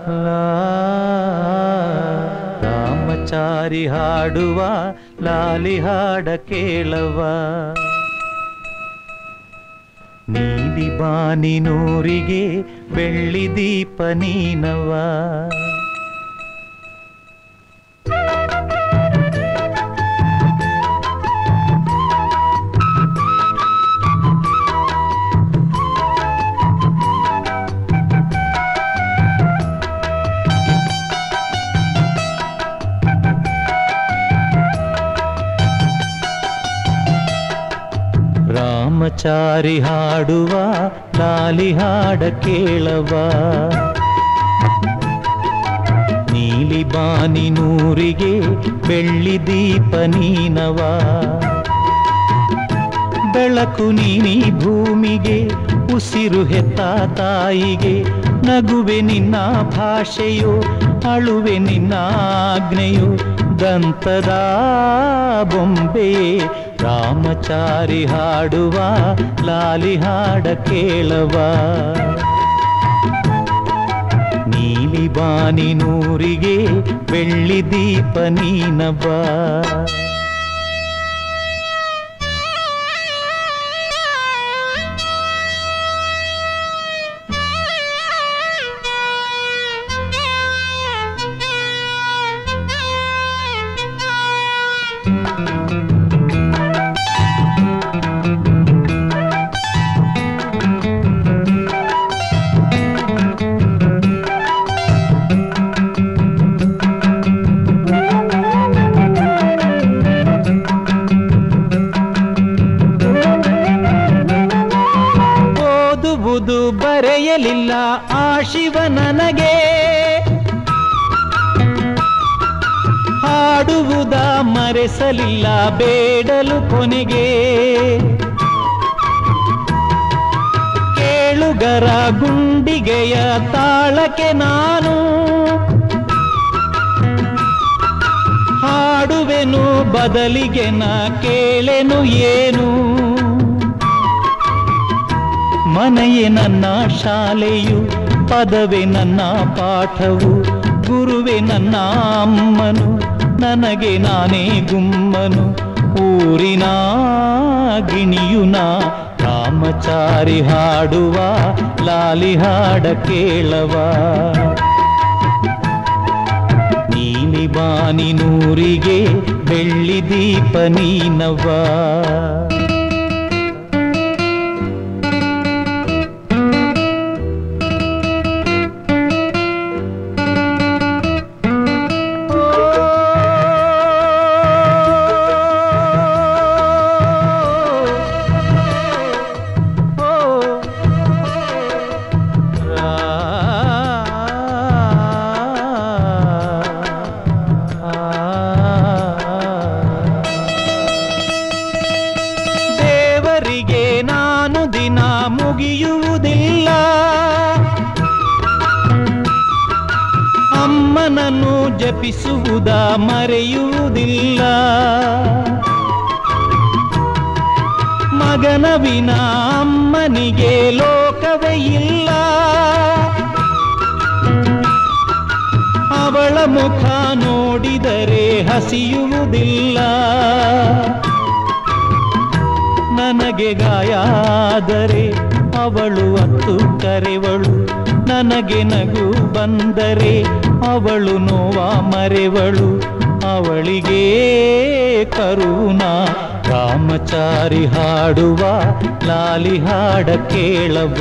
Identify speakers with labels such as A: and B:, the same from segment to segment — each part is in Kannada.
A: ಲಾ ರಾಮಚಾರಿ ಹಾಡುವ ಲಾಲಿ ಹಾಡ ಕೇಳವ ನೀಲಿ ಬಾನಿನೂರಿಗೆ ಬೆಳ್ಳಿ ದೀಪ ನೀನವ ರಾಮಚಾರಿ ಹಾಡುವ ಲಾಲಿ ಹಾಡ ಕೇಳವ ನೀಲಿ ಬಾನಿನೂರಿಗೆ ಬೆಳ್ಳಿ ದೀಪ ನೀನವ ಬೆಳಕು ನೀನಿ ಭೂಮಿಗೆ ಉಸಿರು ಹೆತ್ತ ತಾಯಿಗೆ ನಗುವೆ ನಿನ್ನ ಭಾಷೆಯು ಅಳುವೆ ನಿನ್ನ ಆಜ್ಞೆಯು ದಂತದ ಬೊಂಬೆಯೇ ರಾಮಚಾರಿ ಹಾಡುವ ಲಾಲಿ ಹಾಡ ಕೇಳವ ನೀಲಿ ಬಾನಿನೂರಿಗೆ ಬೆಳ್ಳಿ ದೀಪ ನೀನವ ಓದುವುದು ಬರೆಯಲಿಲ್ಲ ಆ ಶಿವ ನನಗೆ ಹಾಡುವುದ ಮರೆಸಲಿಲ್ಲ ಬೇಡಲು ಕೊನೆಗೆ ಕೇಳುಗರ ಗುಂಡಿಗೆಯ ತಾಳಕ್ಕೆ ನಾನು ಹಾಡುವೆನು ಬದಲಿಗೆ ನಾ ಕೇಳೆನು ಏನು ಮನೆಯೇ ನನ್ನ ಶಾಲೆಯು ಪದವೇ ನನ್ನ ಪಾಠವು ಗುರುವೆ ನನ್ನ ಅಮ್ಮನು ನನಗೆ ನಾನೇ ಗುಮ್ಮನು ಊರಿನ ಗಿಣಿಯುನ ರಾಮಚಾರಿ ಹಾಡುವ ಲಾಲಿ ಹಾಡ ಕೇಳವ ನೀಲಿ ಬಾನಿನೂರಿಗೆ ಬೆಳ್ಳಿ ದೀಪ ನೀನವ ದೇವರಿಗೆ ನಾನು ದಿನ ಮುಗಿಯುವುದಿಲ್ಲ ಅಮ್ಮನನ್ನು ಜಪಿಸುವುದ ಮರೆಯುವುದಿಲ್ಲ ಮಗನ ವಿನ ಅಮ್ಮನಿಗೆ ಲೋಕವೇ ಇಲ್ಲ ಅವಳ ಮುಖ ನೋಡಿದರೆ ಹಸಿಯುವುದಿಲ್ಲ ನನಗೆ ಗಾಯ ಆದರೆ ಅವಳು ಅತ್ತು ಕರೆವಳು ನನಗೆ ನಗು ಬಂದರೆ ಅವಳು ನೋವ ಮರೆವಳು ಅವಳಿಗೆ ಕರುಣ ರಾಮಚಾರಿ ಹಾಡುವ ಲಾಲಿ ಹಾಡ ಕೇಳವ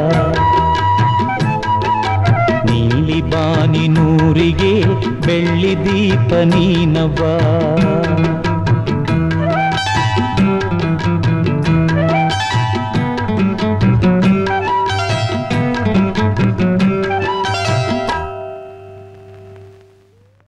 A: ನೀಲಿ ಬಾನಿನೂರಿಗೆ ಬೆಳ್ಳಿ ದೀಪ ನೀನವ